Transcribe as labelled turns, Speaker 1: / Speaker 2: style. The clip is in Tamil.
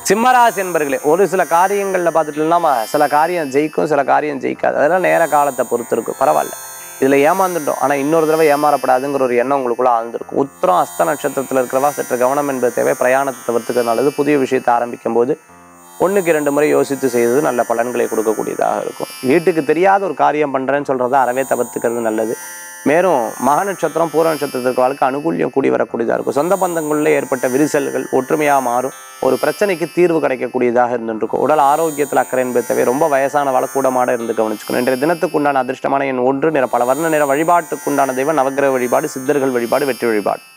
Speaker 1: சிம்மராசி என்பர்களே ஒரு சில காரியங்களில் பார்த்துட்டோம்னா சில காரியம் ஜெயிக்கும் சில காரியம் ஜெயிக்காது அதெல்லாம் நேர காலத்தை பொறுத்து இருக்கும் பரவாயில்ல இதில் ஏமாந்துட்டோம் ஆனால் இன்னொரு தடவை ஏமாறப்படாதுங்கிற ஒரு எண்ணம் உங்களுக்குள்ள ஆழ்ந்திருக்கும் உத்திரம் அஸ்த நட்சத்திரத்தில் இருக்கிறவா சற்று கவனம் என்பது தேவை பிரயாணத்தை தவிர்த்துக்கிறது நல்லது புதிய விஷயத்தை ஆரம்பிக்கும் போது ஒன்றுக்கு இரண்டு முறை யோசித்து செய்தது நல்ல பலன்களை கொடுக்கக்கூடியதாக இருக்கும் வீட்டுக்கு தெரியாத ஒரு காரியம் பண்ணுறேன்னு சொல்கிறத அறவே தவிர்த்துக்கிறது நல்லது மேலும் மக நட்சத்திரம் பூர நட்சத்திரத்திற்கு வாழ்க்கை அனுகூல்யம் கூடி வரக்கூடியதாக இருக்கும் சொந்த பந்தங்களில் ஏற்பட்ட விரிசல்கள் ஒற்றுமையாக மாறும் ஒரு பிரச்சனைக்கு தீர்வு கிடைக்கக்கூடியதாக இருந்துருக்கும் உடல் ஆரோக்கியத்தில் அக்கறை என்பது தேவை ரொம்ப வயசான வளக்கூடமாட இருந்து கவனிச்சுக்கணும் இன்றைய தினத்துக்குண்டான அதிர்ஷ்டமான என் ஒன்று நிற பல வர்ண நிற வழிபாட்டுக்குண்டான தெய்வம் நவக்கிரக வழிபாடு சித்தர்கள் வழிபாடு வெற்றி வழிபாடு